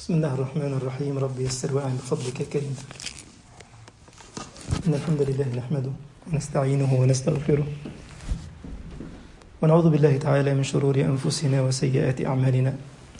بسم الله الرحمن الرحيم رب يسر وأعن بفضلك يا كريم إن الحمد لله نحمده ونستعينه ونستغفره ونعوذ بالله تعالى من شرور أنفسنا وسيئات أعمالنا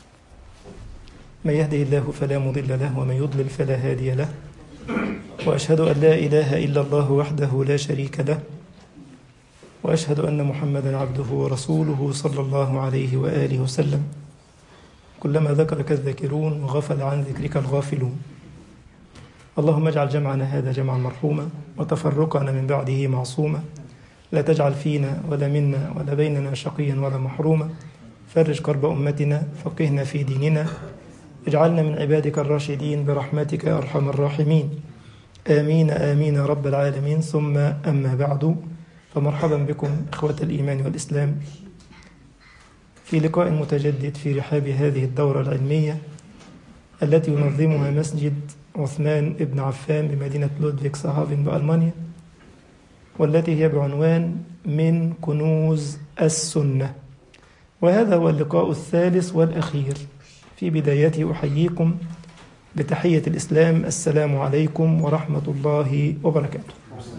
من يهده الله فلا مضل له ومن يضلل فلا هادي له وأشهد أن لا إله إلا الله وحده لا شريك له وأشهد أن محمدا عبده ورسوله صلى الله عليه وآله وسلم كلما ذكرك الذاكرون وغفل عن ذكرك الغافلون اللهم اجعل جمعنا هذا جمعا مرحوما وتفرقنا من بعده معصوما لا تجعل فينا ولا منا ولا بيننا شقيا ولا محروما فرج كرب أمتنا فقهنا في ديننا اجعلنا من عبادك الراشدين برحمتك يا أرحم الراحمين آمين آمين يا رب العالمين ثم أما بعد فمرحبا بكم إخوة الإيمان والإسلام في لقاء متجدد في رحاب هذه الدورة العلمية التي ينظمها مسجد عثمان بن عفان بمدينة لودفيك سهافن بألمانيا والتي هي بعنوان من كنوز السنة وهذا هو اللقاء الثالث والأخير في بدايته أحييكم بتحية الإسلام السلام عليكم ورحمة الله وبركاته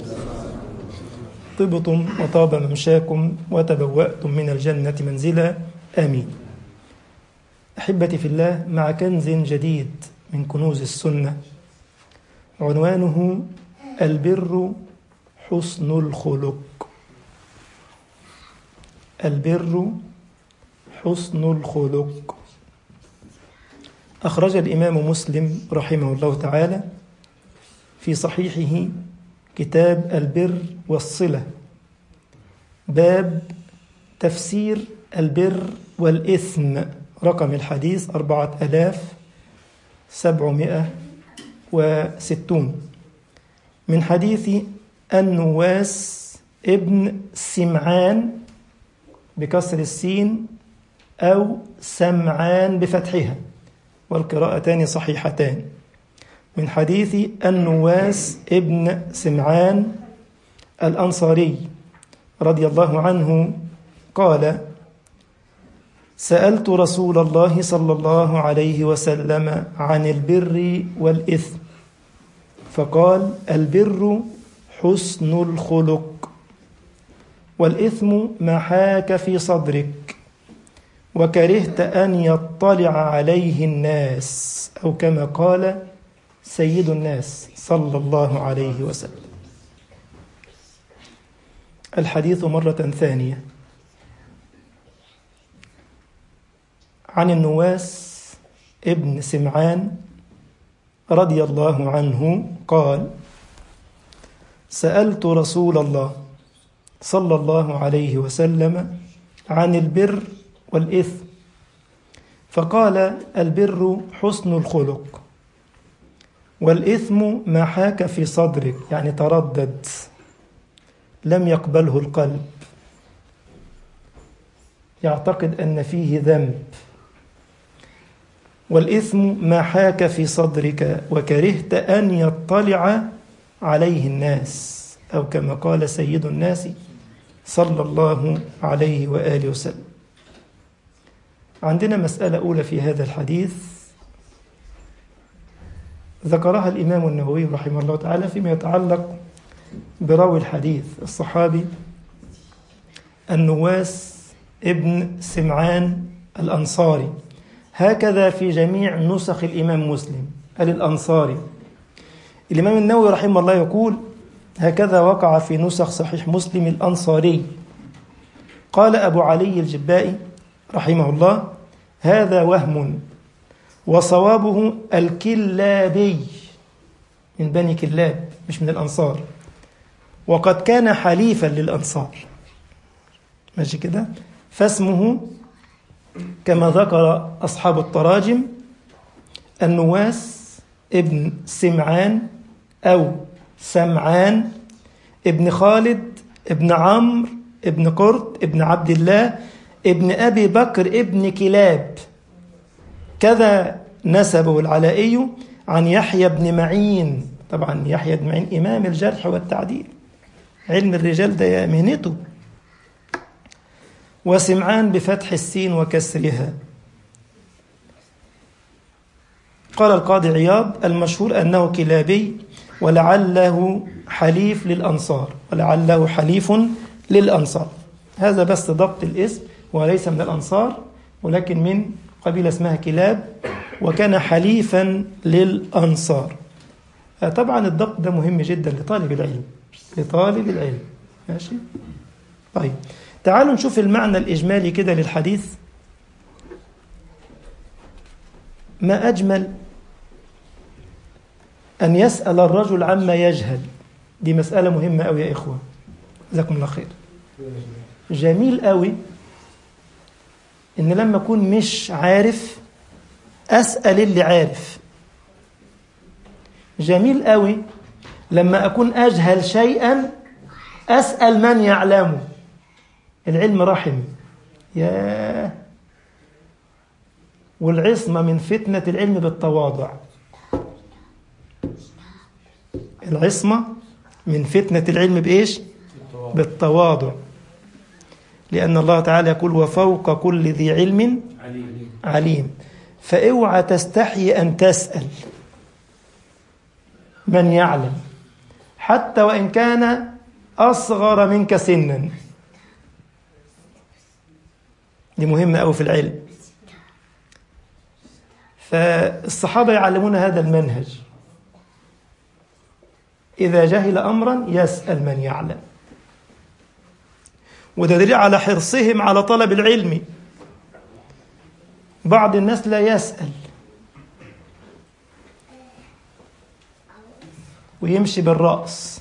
طبتم وطاب ممشاكم وتبوأتم من الجنة منزلا آمين أحبتي في الله مع كنز جديد من كنوز السنة عنوانه البر حسن الخلق البر حسن الخلق أخرج الإمام مسلم رحمه الله تعالى في صحيحه كتاب البر والصلة باب تفسير البر والإثم رقم الحديث أربعة ألاف سبعمائة وستون من حديث النواس ابن سمعان بكسر السين أو سمعان بفتحها والقراءتان صحيحتان من حديث النواس ابن سمعان الأنصاري رضي الله عنه قال سألت رسول الله صلى الله عليه وسلم عن البر والإثم فقال البر حسن الخلق والإثم ما حاك في صدرك وكرهت أن يطلع عليه الناس أو كما قال سيد الناس صلى الله عليه وسلم الحديث مرة ثانية عن النواس ابن سمعان رضي الله عنه قال سألت رسول الله صلى الله عليه وسلم عن البر والإثم فقال البر حسن الخلق والإثم ما حاك في صدرك يعني تردد لم يقبله القلب يعتقد أن فيه ذنب والإثم ما حاك في صدرك وكرهت أن يطلع عليه الناس أو كما قال سيد الناس صلى الله عليه وآله وسلم عندنا مسألة أولى في هذا الحديث ذكرها الإمام النووي رحمه الله تعالى فيما يتعلق براوي الحديث الصحابي النواس ابن سمعان الأنصاري هكذا في جميع نسخ الإمام مسلم قال الأنصاري الإمام النووي رحمه الله يقول هكذا وقع في نسخ صحيح مسلم الأنصاري قال أبو علي الجبائي رحمه الله هذا وهم وصوابه الكلابي من بني كلاب مش من الأنصار وقد كان حليفا للأنصار ماشي كده فاسمه كما ذكر أصحاب التراجم النواس ابن سمعان أو سمعان ابن خالد ابن عمرو ابن قرط ابن عبد الله ابن أبي بكر ابن كلاب كذا نسبه العلائي عن يحيى بن معين طبعا يحيى بن معين إمام الجرح والتعديل علم الرجال ده مهنته وسمعان بفتح السين وكسرها قال القاضي عياض المشهور أنه كلابي ولعله حليف للأنصار ولعله حليف للأنصار هذا بس ضبط الاسم وليس من الأنصار ولكن من قبيلة اسمها كلاب وكان حليفا للأنصار طبعا الضبط ده مهم جدا لطالب العلم لطالب العلم ماشي طيب تعالوا نشوف المعنى الإجمالي كده للحديث ما أجمل أن يسأل الرجل عما يجهل دي مسألة مهمة أوي يا إخوة جزاكم الله خير جميل أوي إن لما أكون مش عارف أسأل اللي عارف جميل أوي لما أكون أجهل شيئا أسأل من يعلمه العلم رحم يا والعصمة من فتنة العلم بالتواضع العصمة من فتنة العلم بإيش؟ بالتواضع لأن الله تعالى يقول وفوق كل ذي علم عليم فاوعى تستحي أن تسأل من يعلم حتى وإن كان أصغر منك سنا دي مهمة أوي في العلم فالصحابة يعلمون هذا المنهج إذا جهل أمرا يسأل من يعلم وده دليل على حرصهم على طلب العلم بعض الناس لا يسأل ويمشي بالرأس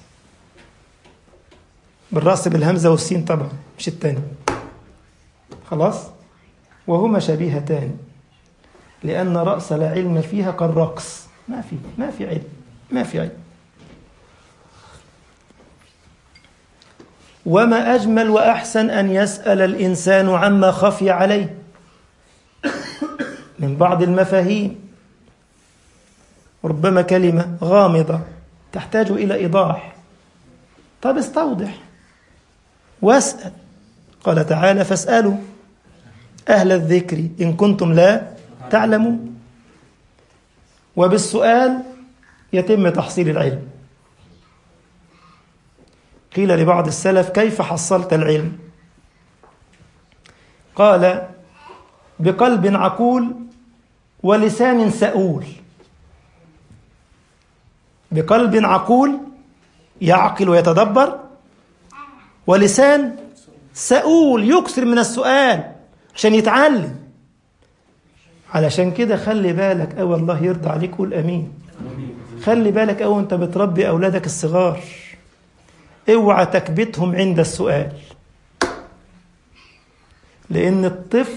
بالرأس بالهمزة والسين طبعا مش التاني خلاص وهما شبيهتان لأن رأس لا علم فيها كالرقص ما في ما في علم ما في علم وما أجمل وأحسن أن يسأل الإنسان عما خفي عليه من بعض المفاهيم ربما كلمة غامضة تحتاج إلى إيضاح طب استوضح واسأل قال تعالى فاسألوا أهل الذكر إن كنتم لا تعلمون وبالسؤال يتم تحصيل العلم قيل لبعض السلف كيف حصلت العلم قال بقلب عقول ولسان سؤول بقلب عقول يعقل ويتدبر ولسان سؤول يكثر من السؤال عشان يتعلم علشان كده خلي بالك أو الله يرضى عليك قول أمين خلي بالك أو أنت بتربي أولادك الصغار اوعى تكبتهم عند السؤال لأن الطفل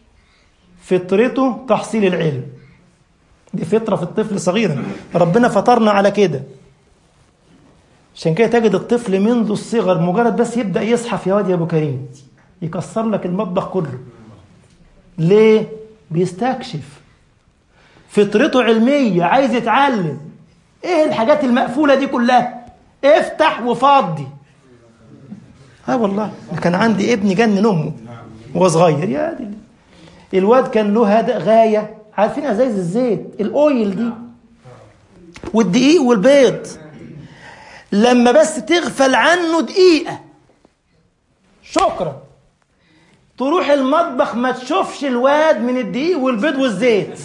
فطرته تحصيل العلم دي فطرة في الطفل صغيرا ربنا فطرنا على كده عشان كده تجد الطفل منذ الصغر مجرد بس يبدأ يصحف يا واد يا أبو كريم يكسر لك المطبخ كله ليه؟ بيستكشف فطرته علمية عايز يتعلم ايه الحاجات المقفولة دي كلها افتح وفضي ها والله كان عندي ابني جنن امه وهو صغير يا دي الواد كان له هذا غايه عارفين ازايز الزيت الاويل دي والدقيق والبيض لما بس تغفل عنه دقيقه شكرا تروح المطبخ ما تشوفش الواد من الدقيق والبيض والزيت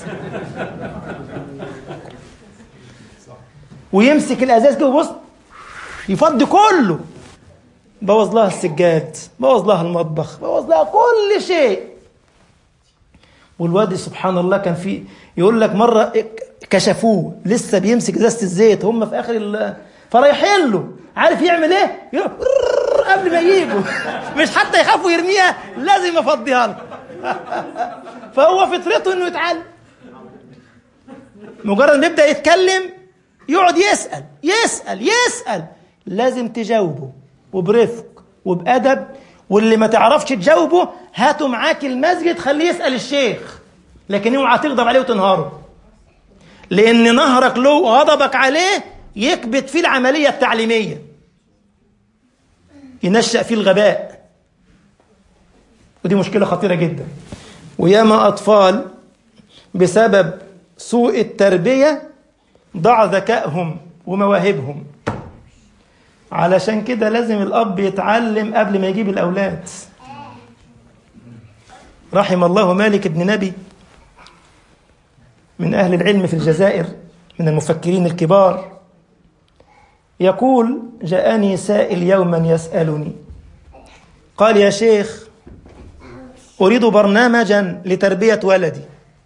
ويمسك الازاز كده وبص يفضي كله بوظ لها السجاد بوظ لها المطبخ بوظ لها كل شيء والواد سبحان الله كان في يقول لك مره كشفوه لسه بيمسك ازازه الزيت هم في اخر ال... فرايحين له عارف يعمل ايه؟ قبل ما يجوا مش حتى يخافوا يرميها لازم يفضيها له فهو فطرته انه يتعلم مجرد ما يبدا يتكلم يقعد يسال يسال يسال لازم تجاوبه وبرفق وبأدب واللي ما تعرفش تجاوبه هاته معاك المسجد خليه يسأل الشيخ لكن اوعى تغضب عليه وتنهاره لأن نهرك له وغضبك عليه يكبت فيه العملية التعليمية ينشأ فيه الغباء ودي مشكلة خطيرة جدا وياما أطفال بسبب سوء التربية ضع ذكائهم ومواهبهم علشان كده لازم الأب يتعلم قبل ما يجيب الأولاد رحم الله مالك بن نبي من أهل العلم في الجزائر من المفكرين الكبار يقول جاءني سائل يوما يسألني قال يا شيخ أريد برنامجا لتربية ولدي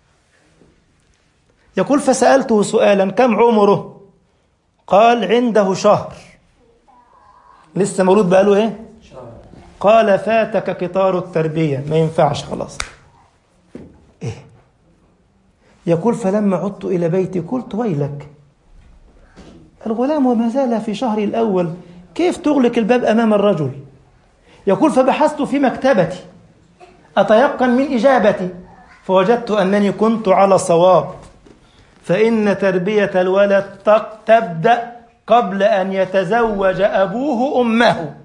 يقول فسألته سؤالا كم عمره قال عنده شهر لسه مولود بقاله ايه قال فاتك قطار التربية ما ينفعش خلاص ايه يقول فلما عدت إلى بيتي قلت ويلك الغلام وما زال في شهره الأول كيف تغلق الباب أمام الرجل يقول فبحثت في مكتبتي أتيقن من إجابتي فوجدت أنني كنت على صواب فإن تربية الولد تبدأ قبل أن يتزوج أبوه أمه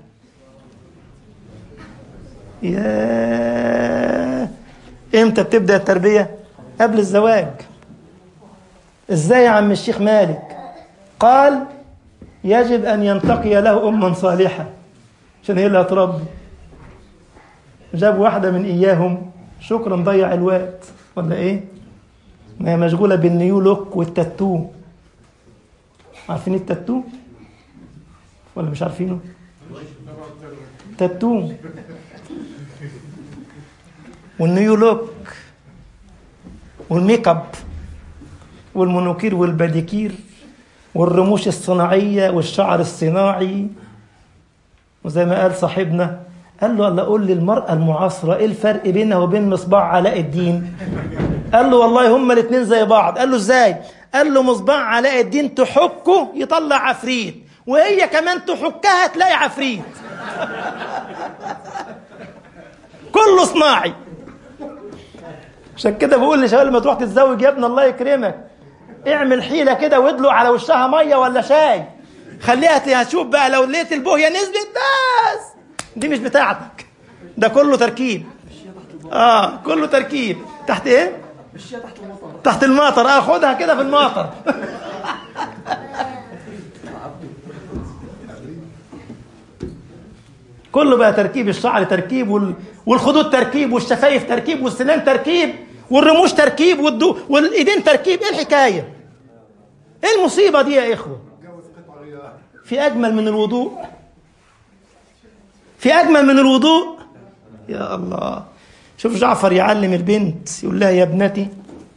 يا إمتى بتبدأ التربية؟ قبل الزواج إزاي يا عم الشيخ مالك؟ قال يجب أن ينتقي له أما صالحة عشان هي اللي هتربي جاب واحدة من إياهم شكرا ضيع الوقت ولا إيه؟ ما هي مشغولة بالنيو لوك والتاتو عارفين التاتو؟ ولا مش عارفينه؟ تاتو والنيو لوك والميك اب والمونوكير والباديكير والرموش الصناعية والشعر الصناعي وزي ما قال صاحبنا قال له الله قول لي المرأة المعاصرة ايه الفرق بينها وبين مصباح علاء الدين قال له والله هما الاثنين زي بعض قال له ازاي قال له مصباح علاء الدين تحكه يطلع عفريت وهي كمان تحكها تلاقي عفريت كله صناعي عشان كده بقول لشباب لما تروح تتزوج يا ابن الله يكرمك اعمل حيله كده وادلق على وشها ميه ولا شاي خليها هتشوف بقى لو لقيت البوهيه نزلت بس دي مش بتاعتك ده كله تركيب اه كله تركيب تحت ايه تحت المطر تحت المطر اه خدها كده في المطر كله بقى تركيب الشعر تركيب وال... والخدود تركيب والشفايف تركيب والسنان تركيب والرموش تركيب والدو... والايدين تركيب ايه الحكايه ايه المصيبه دي يا اخوه في اجمل من الوضوء في اجمل من الوضوء يا الله شوف جعفر يعلم البنت يقول لها يا ابنتي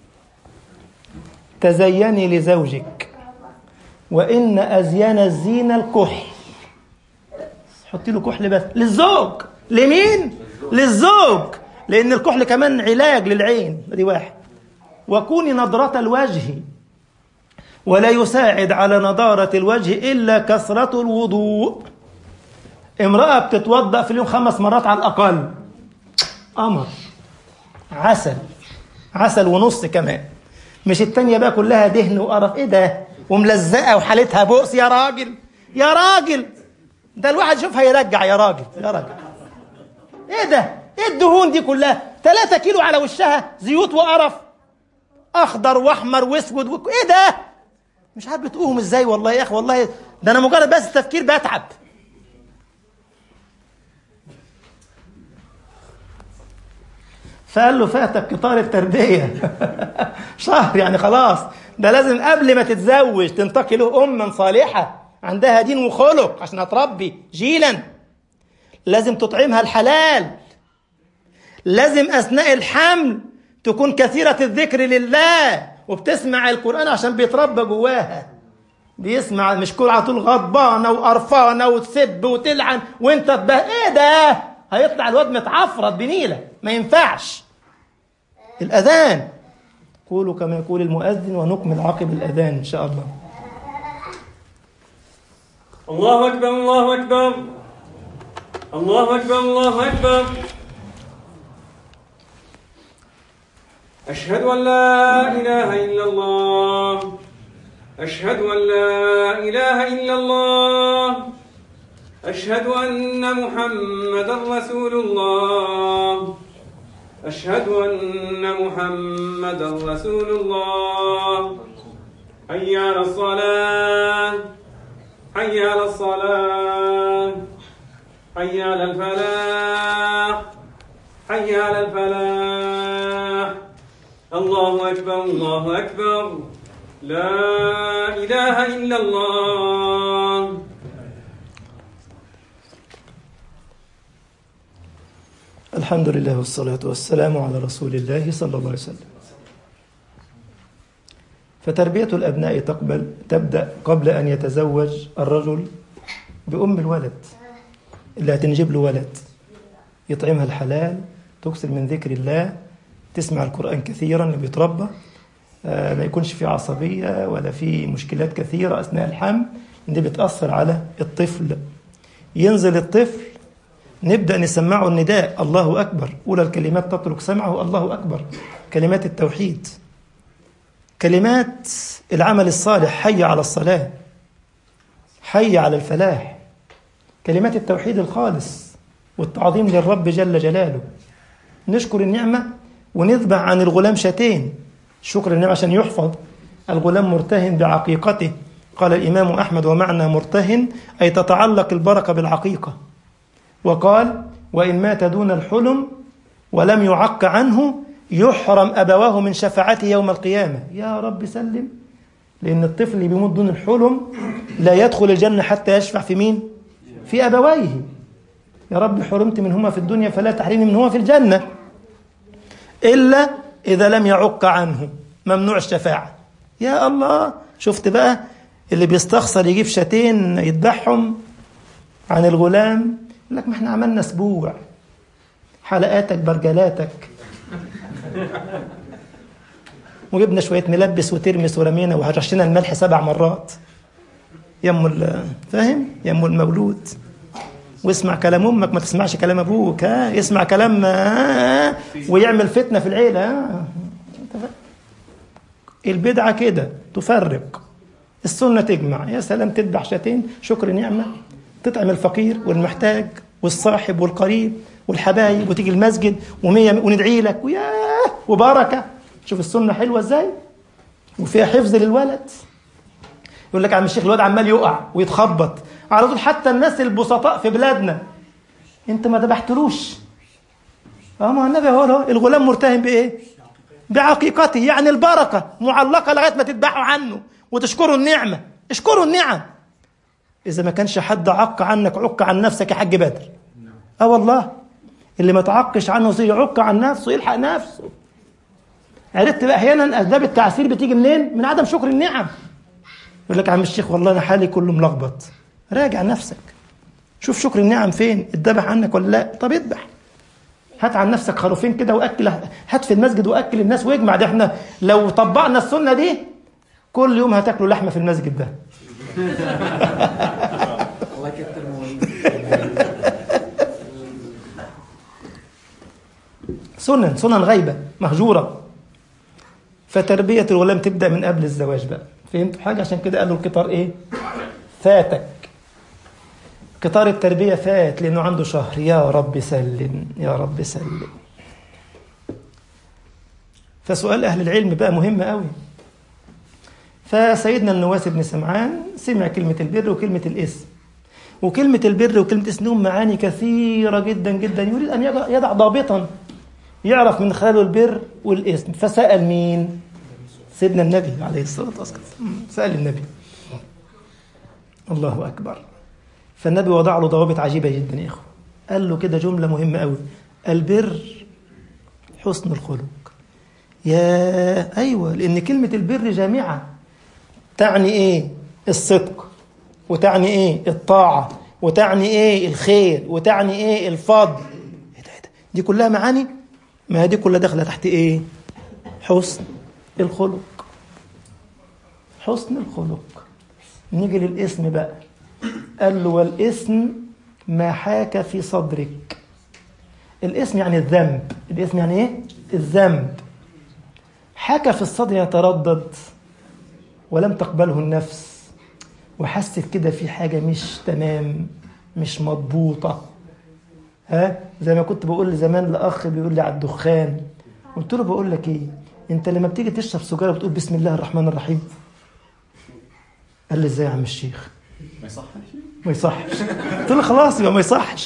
تزيني لزوجك وان ازين الزينه الكحل حطي له كحل بس للزوج لمين للزوج لان الكحل كمان علاج للعين دي واحد وكوني نضرة الوجه ولا يساعد على نضارة الوجه إلا كثرة الوضوء امرأة بتتوضأ في اليوم خمس مرات على الأقل قمر عسل عسل ونص كمان مش التانية بقى كلها دهن وقرف ايه ده وملزقة وحالتها بؤس يا راجل يا راجل ده الواحد يشوفها يرجع يا راجل يا راجل ايه ده ايه الدهون دي كلها 3 كيلو على وشها زيوت وقرف اخضر واحمر واسود و... ايه ده مش عارف بتقوم ازاي والله يا اخي والله ده انا مجرد بس التفكير بتعب فقال له فاتك قطار التربيه شهر يعني خلاص ده لازم قبل ما تتزوج تنتقي له اما صالحه عندها دين وخلق عشان هتربي جيلا لازم تطعمها الحلال لازم اثناء الحمل تكون كثيره الذكر لله وبتسمع القران عشان بيتربى جواها بيسمع مش كل على طول غضبانه وقرفانه وتسب وتلعن وانت تبه ايه ده هيطلع الواد متعفرت بنيله ما ينفعش الاذان قولوا كما يقول المؤذن ونكمل عقب الاذان ان شاء الله الله أكبر الله أكبر الله أكبر الله أكبر أشهد أن لا إله إلا الله أشهد أن لا إله إلا الله أشهد أن محمدا رسول الله أشهد أن محمدا رسول الله حي على الصلاة حي على الصلاة حي على الفلاح حي على الفلاح الله أكبر الله أكبر لا إله إلا الله الحمد لله والصلاة والسلام على رسول الله صلى الله عليه وسلم فتربية الأبناء تقبل تبدأ قبل أن يتزوج الرجل بأم الولد اللي هتنجب له ولد يطعمها الحلال تكثر من ذكر الله تسمع القرآن كثيرا اللي بيتربى آه، ما يكونش في عصبية ولا في مشكلات كثيرة أثناء الحمل دي بتأثر على الطفل ينزل الطفل نبدأ نسمعه النداء الله أكبر أولى الكلمات تترك سمعه الله أكبر كلمات التوحيد كلمات العمل الصالح حي على الصلاة حي على الفلاح كلمات التوحيد الخالص والتعظيم للرب جل جلاله نشكر النعمة ونذبح عن الغلام شاتين شكر النعمة عشان يحفظ الغلام مرتهن بعقيقته قال الإمام أحمد ومعنى مرتهن أي تتعلق البركة بالعقيقة وقال وإن مات دون الحلم ولم يعق عنه يحرم أبواه من شفاعته يوم القيامة يا رب سلم لأن الطفل اللي بيموت دون الحلم لا يدخل الجنة حتى يشفع في مين؟ في أبويه يا رب حرمت منهما في الدنيا فلا تحرمني منهما في الجنة إلا إذا لم يعق عنه ممنوع الشفاعة يا الله شفت بقى اللي بيستخسر يجيب شاتين يذبحهم عن الغلام يقول لك ما احنا عملنا اسبوع حلقاتك برجلاتك وجبنا شويه ملبس وترمس ورمينا وهرشنا الملح سبع مرات يم ال- فاهم يم المولود واسمع كلام امك ما تسمعش كلام ابوك ها اسمع كلام آه، ويعمل فتنه في العيله ها أنت فاهم؟ البدعه كده تفرق السنه تجمع يا سلام تذبح شاتين شكر نعمه تطعم الفقير والمحتاج والصاحب والقريب والحبايب وتيجي المسجد ومية وندعي لك وياه وبركه شوف السنه حلوه ازاي وفيها حفظ للولد يقول لك يا عم الشيخ الواد عمال يقع ويتخبط على طول حتى الناس البسطاء في بلادنا انت ما ذبحتلوش اه ما هو النبي هو هو الغلام مرتهن بايه؟ بعقيقته يعني البركه معلقه لغايه ما تذبحوا عنه وتشكروا النعمه اشكروا النعم اذا ما كانش حد عق عنك عق عن نفسك يا حاج بدر اه والله اللي ما تعقش عنه زي يعق عن نفسه يلحق نفسه عرفت بقى احيانا اسباب التعسير بتيجي منين؟ من عدم شكر النعم يقول لك يا عم الشيخ والله انا حالي كله ملخبط راجع نفسك شوف شكر النعم فين اتذبح عنك ولا لا طب اذبح هات عن نفسك خروفين كده واكل هات في المسجد واكل الناس واجمع ده احنا لو طبقنا السنه دي كل يوم هتاكلوا لحمه في المسجد ده الله يكثر مواليد سنن سنن غيبه مهجوره فتربيه الغلام تبدا من قبل الزواج بقى فهمتوا حاجه عشان كده قالوا القطار ايه فاتك قطار التربيه فات لانه عنده شهر يا رب سلم يا رب سلم فسؤال اهل العلم بقى مهم قوي فسيدنا النواس بن سمعان سمع كلمه البر وكلمه الاسم وكلمة البر وكلمة الاسم لهم معاني كثيرة جدا جدا يريد أن يضع- يضع ضابطا يعرف من خلاله البر والاسم فسأل مين؟ سيدنا النبي عليه الصلاة والسلام سأل النبي الله أكبر فالنبي وضع له ضوابط عجيبة جدا يا إخوة قال له كده جملة مهمة قوي البر حسن الخلق يا أيوة لأن كلمة البر جامعة تعني إيه الصدق وتعني إيه الطاعة وتعني إيه الخير وتعني إيه الفضل إيه ده إيه ده دي كلها معاني ما هي دي كلها داخلة تحت إيه حسن الخلق حسن الخلق نيجي للاسم بقى قال له والاسم ما حاك في صدرك الاسم يعني الذنب الاسم يعني ايه الذنب حكى في الصدر يتردد ولم تقبله النفس وحست كده في حاجة مش تمام مش مضبوطة ها زي ما كنت بقول زمان لاخ بيقول لي على الدخان قلت له بقول لك ايه انت لما بتيجي تشرب سجاره بتقول بسم الله الرحمن الرحيم قال لي ازاي يا عم الشيخ ما يصحش ما يصحش قلت له خلاص يبقى ما يصحش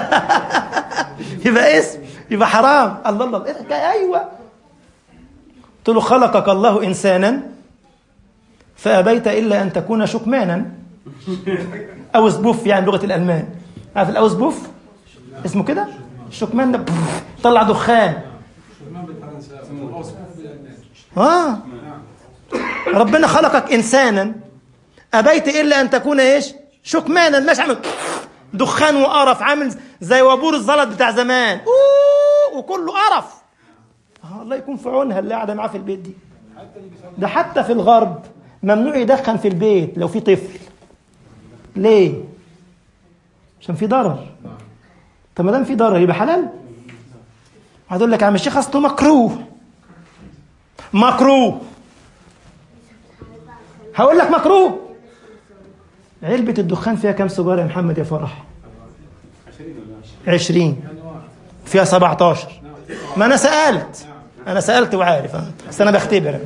يبقى اسم يبقى حرام الله الله إيه الحكاية؟ ايوه قلت له خلقك الله انسانا فابيت الا ان تكون شكمانا او سبوف يعني لغه الالمان عارف الاوس بوف اسمه كده الشكمان ده بف، طلع دخان اه ربنا خلقك انسانا ابيت الا ان تكون ايش شكمانا مش عامل دخان وقرف عامل زي وابور الزلط بتاع زمان اوه وكله قرف آه الله يكون في عونها اللي قاعده معاه في البيت دي ده حتى في الغرب ممنوع يدخن في البيت لو في طفل ليه عشان في ضرر طب ما دام في ضرر يبقى حلال هتقول لك يا عم الشيخ اصله مكروه مكروه هقول لك مكروه علبة الدخان فيها كام سيجارة يا محمد يا فرح؟ عشرين فيها سبعة عشر ما أنا سألت أنا سألت وعارف أنا. بس أنا بختبر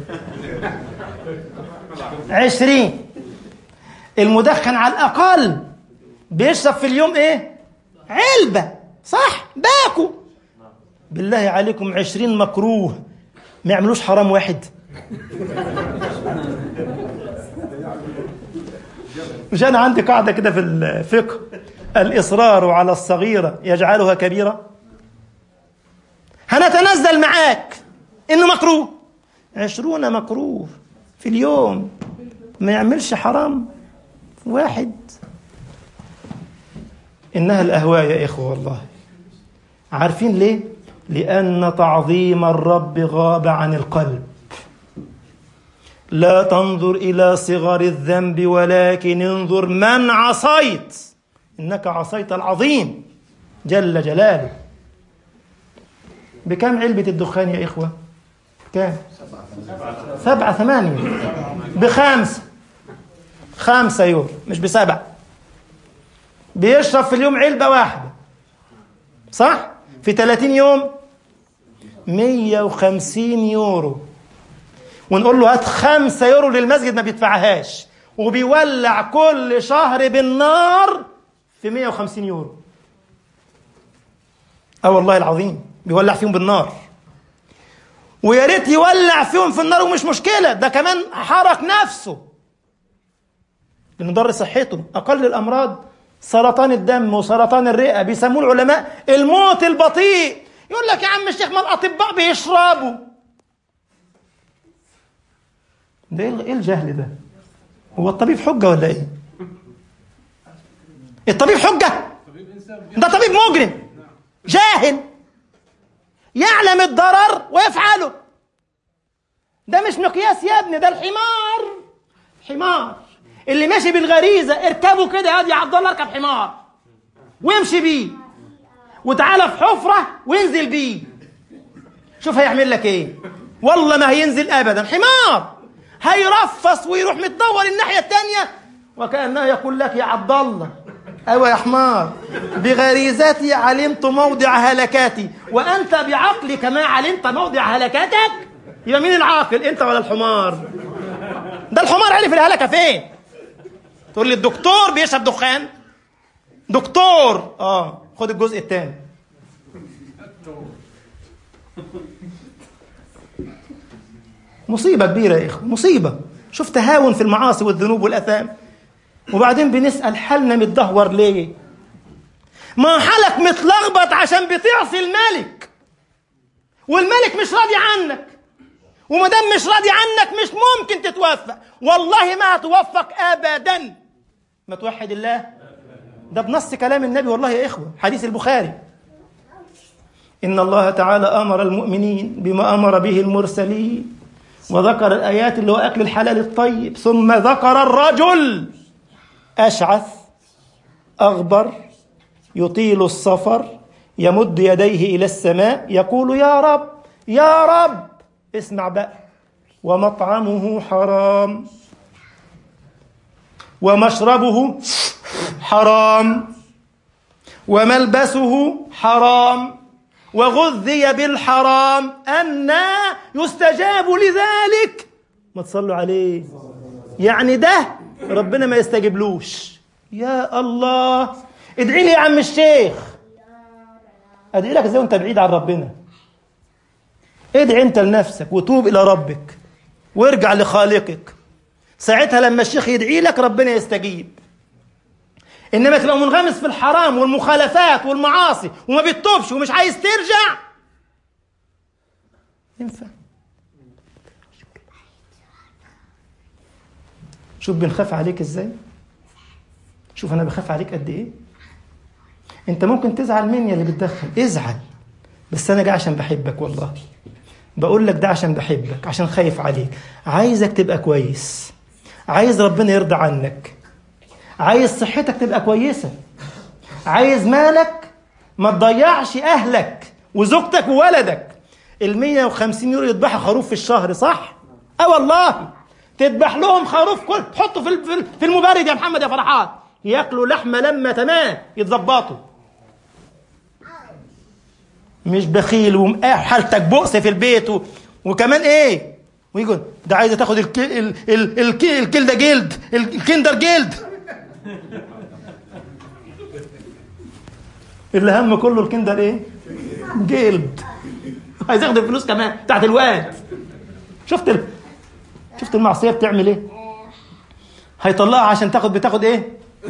عشرين المدخن على الأقل بيشرب في اليوم إيه؟ علبة صح؟ باكو بالله عليكم عشرين مكروه ما يعملوش حرام واحد مش أنا عندي قاعدة كده في الفقه الإصرار على الصغيرة يجعلها كبيرة هنتنزل معاك إنه مكروه عشرون مكروه في اليوم ما يعملش حرام واحد إنها الأهواء يا إخوة والله عارفين ليه؟ لأن تعظيم الرب غاب عن القلب لا تنظر إلى صغر الذنب ولكن انظر من عصيت إنك عصيت العظيم جل جلاله بكم علبة الدخان يا إخوة؟ كام؟ سبعة ثمانية بخمسة خمسة يورو مش بسبعة بيشرب في اليوم علبة واحدة صح؟ في 30 يوم 150 يورو ونقول له هات 5 يورو للمسجد ما بيدفعهاش وبيولع كل شهر بالنار في 150 يورو اه والله العظيم بيولع فيهم بالنار ويا ريت يولع فيهم في النار ومش مشكله ده كمان حرك نفسه لانه ضر صحته اقل الامراض سرطان الدم وسرطان الرئه بيسموه العلماء الموت البطيء يقول لك يا عم الشيخ ما الاطباء بيشربوا ده ايه إيه الجهل ده هو الطبيب حجه ولا ايه الطبيب حجه ده طبيب مجرم جاهل يعلم الضرر ويفعله ده مش مقياس يا ابني ده الحمار حمار اللي ماشي بالغريزه اركبه كده يا يا عبد الله اركب حمار وامشي بيه وتعالى في حفره وانزل بيه شوف هيعمل لك ايه والله ما هينزل ابدا حمار هيرفص ويروح متدور الناحيه الثانيه وكانه يقول لك يا عبد الله ايوه يا حمار بغريزتي علمت موضع هلكاتي وانت بعقلك ما علمت موضع هلكاتك يبقى مين العاقل انت ولا الحمار ده الحمار عرف الهلكه فين تقول لي الدكتور بيشرب دخان دكتور اه خد الجزء الثاني مصيبة كبيرة يا إخوة مصيبة شوف تهاون في المعاصي والذنوب والأثام وبعدين بنسأل حالنا متدهور ليه ما حالك متلخبط عشان بتعصي الملك والملك مش راضي عنك وما دام مش راضي عنك مش ممكن تتوفق والله ما هتوفق ابدا ما توحد الله ده بنص كلام النبي والله يا اخوه حديث البخاري ان الله تعالى امر المؤمنين بما امر به المرسلين وذكر الايات اللي هو اكل الحلال الطيب ثم ذكر الرجل اشعث اغبر يطيل السفر يمد يديه الى السماء يقول يا رب يا رب اسمع بقى ومطعمه حرام ومشربه حرام وملبسه حرام وغذي بالحرام أنا يستجاب لذلك ما تصلوا عليه يعني ده ربنا ما يستجيبلوش يا الله ادعي لي يا عم الشيخ ادعي لك ازاي وانت بعيد عن ربنا ادعي انت لنفسك وتوب الى ربك وارجع لخالقك ساعتها لما الشيخ يدعي لك ربنا يستجيب انما تبقى منغمس في الحرام والمخالفات والمعاصي وما بتتوبش ومش عايز ترجع ينفع شوف بنخاف عليك ازاي شوف انا بخاف عليك قد ايه انت ممكن تزعل مني اللي بتدخل ازعل بس انا جاي عشان بحبك والله بقول لك ده عشان بحبك عشان خايف عليك عايزك تبقى كويس عايز ربنا يرضى عنك عايز صحتك تبقى كويسة عايز مالك ما تضيعش أهلك وزوجتك وولدك ال 150 يورو يذبحوا خروف في الشهر صح؟ اه والله تذبح لهم خروف كل تحطه في ال- في ال- في المبرد يا محمد يا فرحان ياكلوا لحمه لما تمام يتظبطوا مش بخيل وحالتك بؤس في البيت و... وكمان ايه ويقول ده عايزه تاخد الكي... ال... ال... الكي... الكيل ده جلد ال- الكندر جلد اللي هم كله الكندر ايه جلد عايز ياخد الفلوس كمان بتاعت الواد شفت ال... شفت المعصيه بتعمل ايه هيطلعها عشان تاخد بتاخد ايه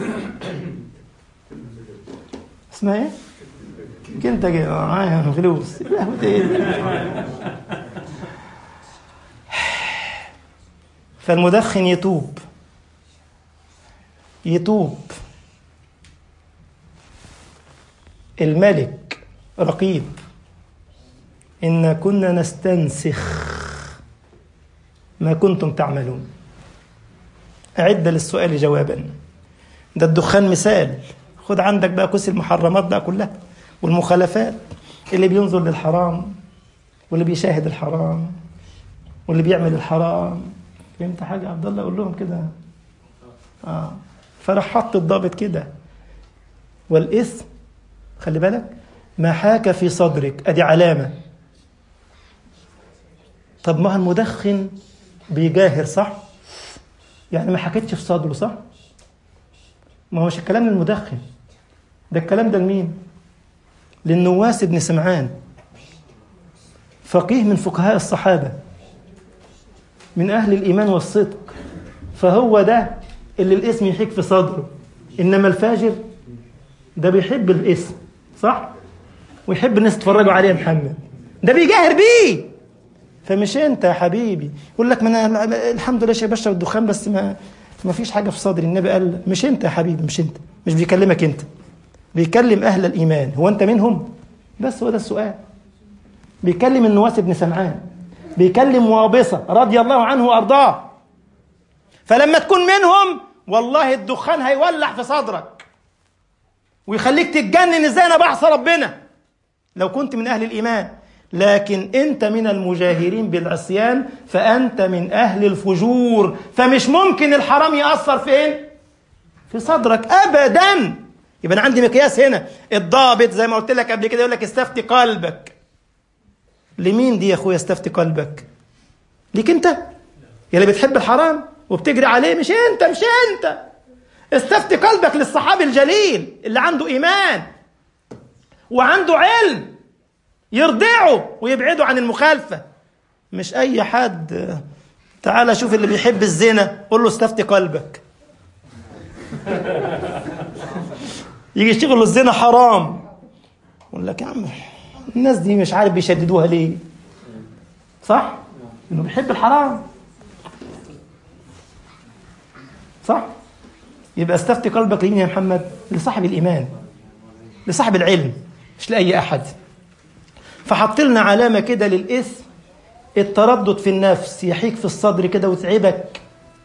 اسمها ايه كنت جاي معايا فلوس ياخد ايه فالمدخن يتوب يتوب الملك رقيب إنا كنا نستنسخ ما كنتم تعملون أعد للسؤال جوابا ده الدخان مثال خد عندك بقى كوس المحرمات بقى كلها والمخالفات اللي بينظر للحرام واللي بيشاهد الحرام واللي بيعمل الحرام فهمت حاجة عبد الله قول لهم كده اه فراح حط الضابط كده والاسم خلي بالك ما حاك في صدرك ادي علامة طب ما هو المدخن بيجاهر صح يعني ما حكتش في صدره صح ما هوش الكلام للمدخن ده الكلام ده لمين للنواس بن سمعان فقيه من فقهاء الصحابة من أهل الإيمان والصدق فهو ده اللي الاسم يحيك في صدره إنما الفاجر ده بيحب الاسم صح ويحب الناس تتفرجوا عليه يا محمد ده بيجاهر بيه فمش انت يا حبيبي يقول لك ما انا الحمد لله شيء بشرب الدخان بس ما ما فيش حاجه في صدري النبي قال مش انت يا حبيبي مش انت مش بيكلمك انت بيكلم اهل الايمان هو انت منهم بس هو ده السؤال بيكلم النواس بن سمعان بيكلم وابصه رضي الله عنه وارضاه فلما تكون منهم والله الدخان هيولع في صدرك ويخليك تتجنن ازاي انا بعصى ربنا لو كنت من اهل الايمان لكن انت من المجاهرين بالعصيان فانت من اهل الفجور فمش ممكن الحرام ياثر فين في صدرك ابدا يبقى انا عندي مقياس هنا الضابط زي ما قلت لك قبل كده يقول لك استفتي قلبك لمين دي يا اخويا استفتي قلبك ليك انت يا اللي بتحب الحرام وبتجري عليه مش انت مش انت استفتي قلبك للصحابي الجليل اللي عنده ايمان وعنده علم يرضعه ويبعده عن المخالفه مش اي حد تعال شوف اللي بيحب الزنا قول له استفتي قلبك يجي يشتغل له الزنا حرام يقول لك يا عم الناس دي مش عارف بيشددوها ليه صح انه بيحب الحرام صح يبقى استفتي قلبك لمين يا محمد لصاحب الايمان لصاحب العلم مش لاي احد فحط لنا علامه كده للاسم التردد في النفس يحيك في الصدر كده وتعبك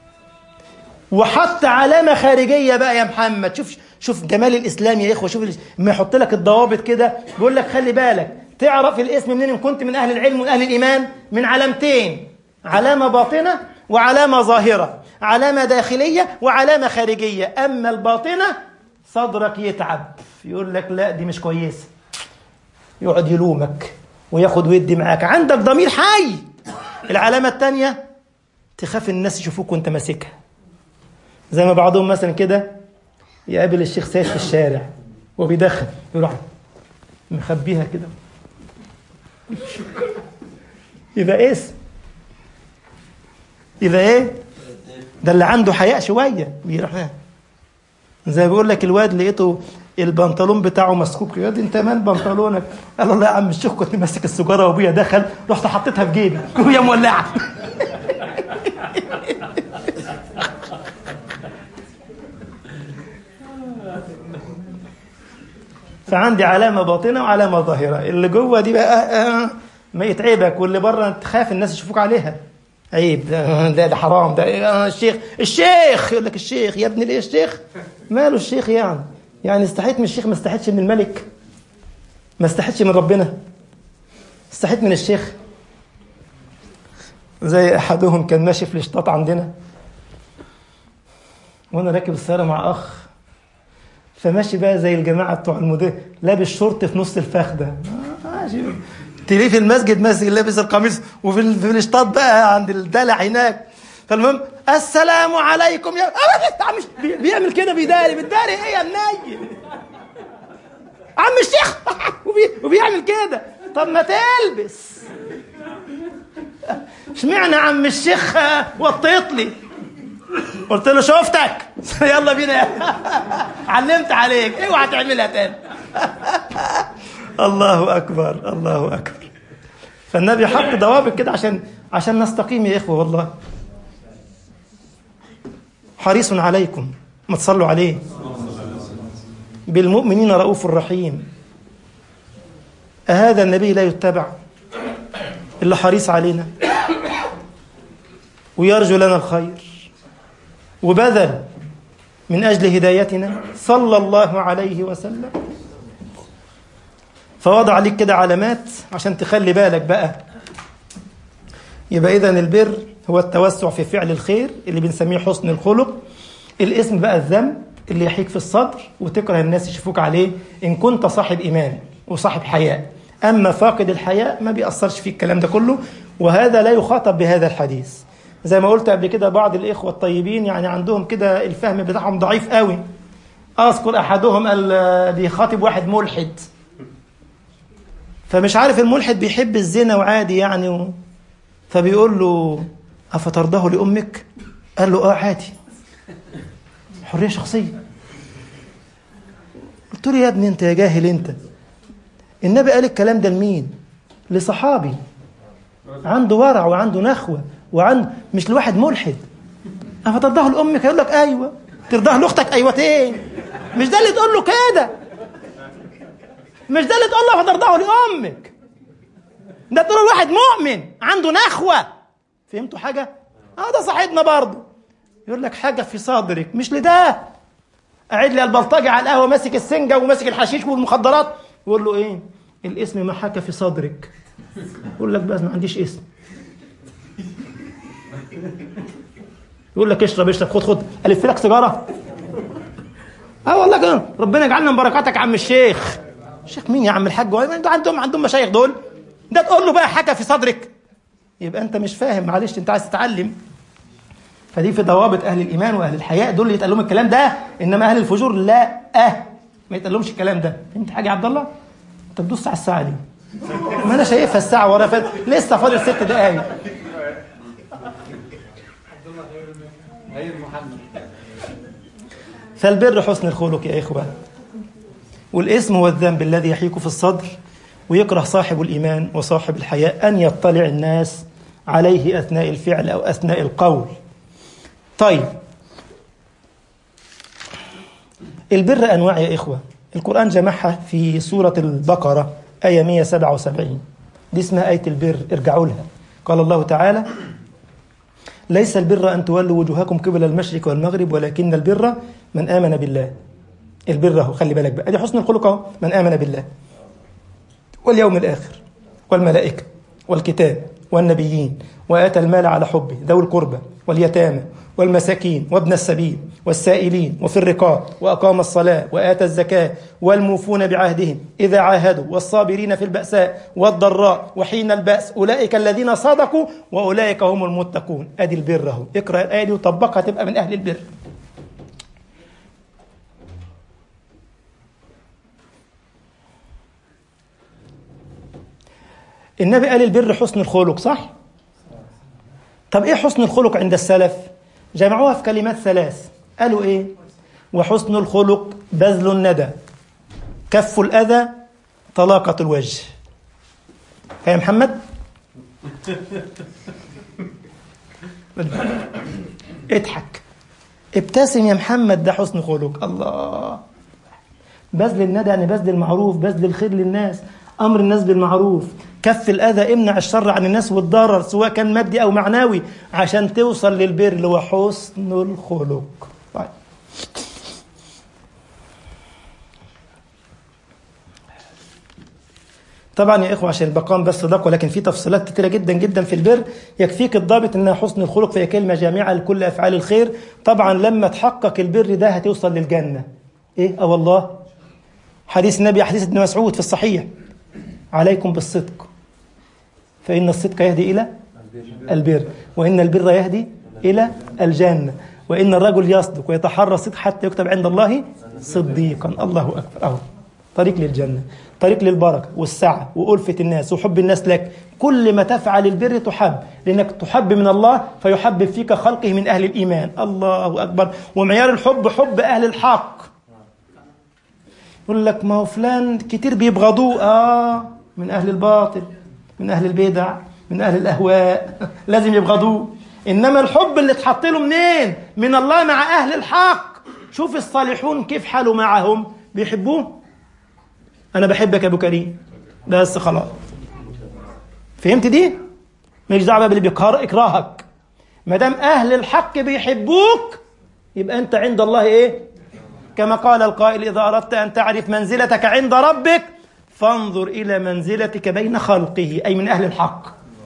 وحط علامه خارجيه بقى يا محمد شوف شوف جمال الاسلام يا اخوه شوف ما يحط لك الضوابط كده بيقول لك خلي بالك تعرف الاسم منين ان كنت من اهل العلم ومن اهل الايمان من علامتين علامه باطنه وعلامه ظاهره علامه داخليه وعلامه خارجيه اما الباطنه صدرك يتعب يقول لك لا دي مش كويسه يقعد يلومك وياخد ويدي معاك عندك ضمير حي العلامه الثانيه تخاف الناس يشوفوك وانت ماسكها زي ما بعضهم مثلا كده يقابل الشيخ سيد في الشارع وبيدخن يروح مخبيها كده يبقى اسم يبقى ايه ده اللي عنده حياء شويه بيروح زي ما بيقول لك الواد لقيته البنطلون بتاعه مسكوك يا دي انت مال بنطلونك قال الله يا عم الشيخ كنت ماسك السيجاره وابويا دخل رحت حطيتها في جيبي وهي مولعه فعندي علامه باطنه وعلامه ظاهره اللي جوه دي بقى آه آه ما يتعبك واللي بره تخاف الناس يشوفوك عليها عيب ده ده, ده حرام ده آه الشيخ الشيخ يقول لك الشيخ يا ابني ليه الشيخ ماله الشيخ يعني يعني استحيت من الشيخ ما استحيتش من الملك ما استحيتش من ربنا استحيت من الشيخ زي احدهم كان ماشي في الاشطاط عندنا وانا راكب السياره مع اخ فماشي بقى زي الجماعه بتوع المدير لابس شورت في نص الفخ ده ماشي تلاقيه في المسجد ماسك لابس القميص وفي ال- في الاشطاط بقى عند الدلع هناك فالمهم السلام عليكم يا عم بي- بيعمل كده بيداري بتداري ايه يا منيل عم الشيخ وبي- وبيعمل كده طب ما تلبس اشمعنى عم الشيخ وطيت لي قلت له شفتك يلا بينا علمت عليك اوعى تعملها تاني الله اكبر الله اكبر فالنبي حط ضوابط كده عشان عشان نستقيم يا اخوه والله حريص عليكم ما تصلوا عليه بالمؤمنين رؤوف رحيم أهذا النبي لا يتبع اللي حريص علينا ويرجو لنا الخير وبذل من أجل هدايتنا صلى الله عليه وسلم فوضع عليك كده علامات عشان تخلي بالك بقى يبقى إذا البر هو التوسع في فعل الخير اللي بنسميه حسن الخلق الاسم بقى الذنب اللي يحيك في الصدر وتكره الناس يشوفوك عليه إن كنت صاحب إيمان وصاحب حياء أما فاقد الحياء ما بيأثرش فيه الكلام ده كله وهذا لا يخاطب بهذا الحديث زي ما قلت قبل كده بعض الإخوة الطيبين يعني عندهم كده الفهم بتاعهم ضعيف قوي أذكر أحدهم قال بيخاطب واحد ملحد فمش عارف الملحد بيحب الزنا وعادي يعني و... فبيقول له أفترضاه لأمك؟ قال له آه عادي حرية شخصية قلت له يا ابني أنت يا جاهل أنت النبي قال الكلام ده لمين؟ لصحابي عنده ورع وعنده نخوة وعنده مش لواحد ملحد أفترضاه لأمك؟ هيقول لك أيوه ترضاه لأختك أيوتين مش ده اللي تقول له كده مش ده اللي تقول له فترضاه لأمك ده تقول واحد مؤمن عنده نخوة فهمتوا حاجة؟ اه ده صاحبنا برضه يقول لك حاجة في صدرك مش لده قاعد لي البلطجي على القهوة ماسك السنجة وماسك الحشيش والمخدرات يقول له ايه؟ الاسم ما حكى في صدرك يقول لك بس ما عنديش اسم يقول لك اشرب اشرب خد خد الف لك سيجاره اه والله كده ربنا يجعلنا من بركاتك يا عم الشيخ الشيخ مين يا عم الحاج انتوا عندهم عندهم مشايخ دول ده تقول له بقى حكى في صدرك يبقى انت مش فاهم معلش انت عايز تتعلم فدي في ضوابط اهل الايمان واهل الحياء دول اللي يتقال لهم الكلام ده انما اهل الفجور لا اه ما يتقال لهمش الكلام ده فهمت حاجه يا عبد الله انت بتبص على الساعه ليه ما انا شايفها الساعه ورا فات لسه فاضل ست دقايق غير محمد فالبر حسن الخلق يا إخوة والاسم هو الذنب الذي يحيك في الصدر ويكره صاحب الإيمان وصاحب الحياء أن يطلع الناس عليه أثناء الفعل أو أثناء القول طيب البر أنواع يا إخوة القرآن جمعها في سورة البقرة آية 177 دي اسمها آية البر ارجعوا لها قال الله تعالى ليس البر أن تولوا وجوهكم قبل المشرق والمغرب ولكن البر من آمن بالله البر هو خلي بالك بقى دي حسن الخلق اهو من آمن بالله واليوم الآخر والملائكة والكتاب والنبيين وآتى المال على حبه ذوي القربى واليتامى والمساكين وابن السبيل والسائلين وفي الرقاب وأقام الصلاة وآتى الزكاة والموفون بعهدهم إذا عاهدوا والصابرين في البأساء والضراء وحين البأس أولئك الذين صدقوا وأولئك هم المتقون أدي البر أهو اقرأ الآية دي وطبقها تبقى من أهل البر النبي قال البر حسن الخلق صح؟ طب ايه حسن الخلق عند السلف؟ جمعوها في كلمات ثلاث قالوا ايه؟ وحسن الخلق بذل الندى كف الأذى طلاقة الوجه يا محمد؟ اضحك ابتسم يا محمد ده حسن خلق الله بذل الندى يعني بذل المعروف بذل الخير للناس امر الناس بالمعروف كف الاذى امنع الشر عن الناس والضرر سواء كان مادي او معنوي عشان توصل للبر اللي هو حسن الخلق طيب. طبعا يا اخوه عشان البقام بس صدق ولكن في تفصيلات كتيره جدا جدا في البر يكفيك الضابط انها حسن الخلق فهي كلمه جامعه لكل افعال الخير طبعا لما تحقق البر ده هتوصل للجنه ايه اه والله حديث النبي حديث ابن مسعود في الصحيح عليكم بالصدق فإن الصدق يهدي إلى البر وإن البر يهدي إلى الجنة وإن الرجل يصدق ويتحرى الصدق حتى يكتب عند الله صديقا الله أكبر أهو طريق للجنة طريق للبركة والسعة وألفة الناس وحب الناس لك كل ما تفعل البر تحب لأنك تحب من الله فيحبب فيك خلقه من أهل الإيمان الله أكبر ومعيار الحب حب أهل الحق يقول لك ما هو فلان كتير بيبغضوه اه من اهل الباطل من اهل البدع من اهل الاهواء لازم يبغضوه انما الحب اللي اتحط له منين من الله مع اهل الحق شوف الصالحون كيف حاله معهم بيحبوه انا بحبك يا ابو كريم بس خلاص فهمت دي مش دعوه باللي بيقهر اكراهك ما دام اهل الحق بيحبوك يبقى انت عند الله ايه كما قال القائل إذا أردت أن تعرف منزلتك عند ربك فانظر إلى منزلتك بين خلقه أي من أهل الحق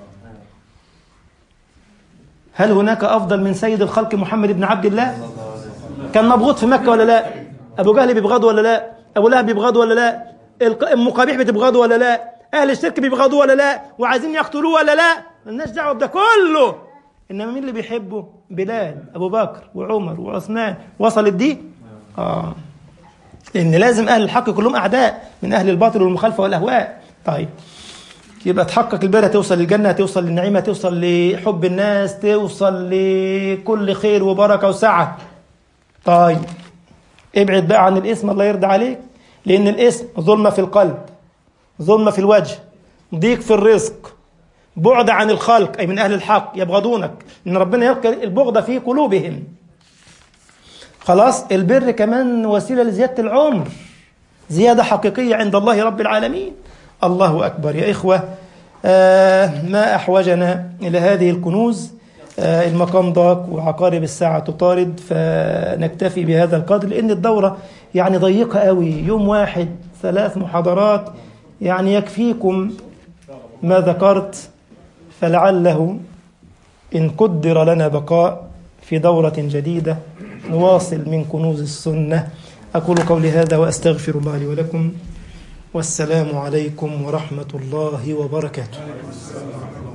هل هناك أفضل من سيد الخلق محمد بن عبد الله كان مبغوض في مكة ولا لا أبو جهل بيبغضه ولا لا أبو لهب بيبغضه ولا لا أم قبيح بتبغضه ولا لا أهل الشرك بيبغضوه ولا لا وعايزين يقتلوه ولا لا ملناش دعوة بده كله إنما مين اللي بيحبه بلال أبو بكر وعمر وعثمان وصلت دي آه لأن لازم أهل الحق كلهم أعداء من أهل الباطل والمخالفة والأهواء طيب يبقى تحقق البر توصل للجنة توصل للنعيمة توصل لحب الناس توصل لكل خير وبركة وسعة طيب ابعد بقى عن الاسم الله يرضى عليك لأن الاسم ظلمة في القلب ظلمة في الوجه ضيق في الرزق بعد عن الخلق أي من أهل الحق يبغضونك إن ربنا يلقي البغض في قلوبهم خلاص البر كمان وسيلة لزيادة العمر زيادة حقيقية عند الله رب العالمين الله أكبر يا إخوة آه ما أحوجنا إلى هذه الكنوز آه المقام ضاق وعقارب الساعة تطارد فنكتفي بهذا القدر لأن الدورة يعني ضيقة قوي يوم واحد ثلاث محاضرات يعني يكفيكم ما ذكرت فلعله إن قدر لنا بقاء في دورة جديدة نواصل من كنوز السنة أقول قولي هذا وأستغفر الله لي ولكم والسلام عليكم ورحمة الله وبركاته